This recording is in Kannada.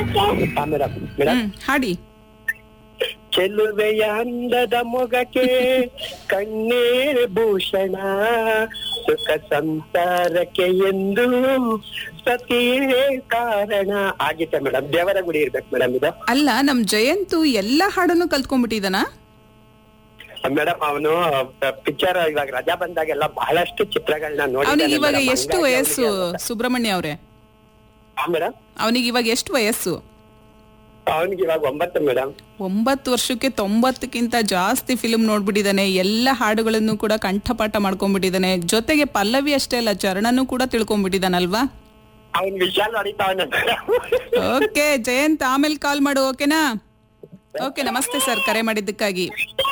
ಹಾ ಮೇಡಮ್ ಮೇಡಮ್ ಹ್ಮ್ ಹಾಡಿ ಚೆಲುವೆಯ ಅಂದದ ಮೊಗಕ್ಕೆ ಕಣ್ಣೇ ಭೂಷಣ ಸುಖ ಸಂಸಾರಕ್ಕೆ ಎಂದು ಸತಿಯೇ ಕಾರಣ ಆಗಿತ್ತೆ ಮೇಡಮ್ ದೇವರ ಗುಡಿ ಇರ್ಬೇಕು ಮೇಡಮ್ ಇದು ಅಲ್ಲ ನಮ್ ಜಯಂತು ಎಲ್ಲ ಹಾಡನ್ನು ಕಲ್ತ್ಕೊಂಡ್ಬಿಟ್ಟಿದಾನ ಮೇಡಮ್ ಅವನು ಪಿಕ್ಚರ್ ಇವಾಗ ರಜಾ ಬಂದಾಗೆಲ್ಲ ಬಹಳಷ್ಟು ಚಿತ್ರಗಳನ್ನ ಅವನಿಗೆ ಇವಾಗ ನೋಡಿ ಎಷ್ಟು ವಯಸ್ಸು ಸುಬ್ರಹ್ಮಣ್ಯ ಅವ್ರೆ ಮೇಡಮ್ ಅವನಿಗೆ ಇವಾಗ ಎಷ್ಟು ವಯಸ್ಸು ಅವನಿಗೆ ಇವಾಗ ಒಂಬತ್ತು ಮೇಡಮ್ ಒಂಬತ್ತು ವರ್ಷಕ್ಕೆ ತೊಂಬತ್ತಕ್ಕಿಂತ ಜಾಸ್ತಿ ಫಿಲ್ಮ್ ನೋಡ್ಬಿಟ್ಟಿದ್ದಾನೆ ಎಲ್ಲ ಹಾಡುಗಳನ್ನು ಕೂಡ ಕಂಠಪಾಠ ಮಾಡ್ಕೊಂಡ್ಬಿಟ್ಟಿದ್ದಾನೆ ಜೊತೆಗೆ ಪಲ್ಲವಿ ಅಷ್ಟೇ ಅಲ್ಲ ಚರಣನು ಕೂಡ ತಿಳ್ಕೊಂಡ್ಬಿಟ್ಟಿದ್ದಾನಲ್ವಾ ಅವನ್ ವಿಶಾಲ್ ಹೊಡಿತಾವನ ಓಕೆ ಜಯಂತ್ ಆಮೇಲೆ ಕಾಲ್ ಮಾಡು ಓಕೆನಾ ಓಕೆ ನಮಸ್ತೆ ಸರ್ ಕರೆ ಮಾಡಿದ್ದಕ್ಕಾಗಿ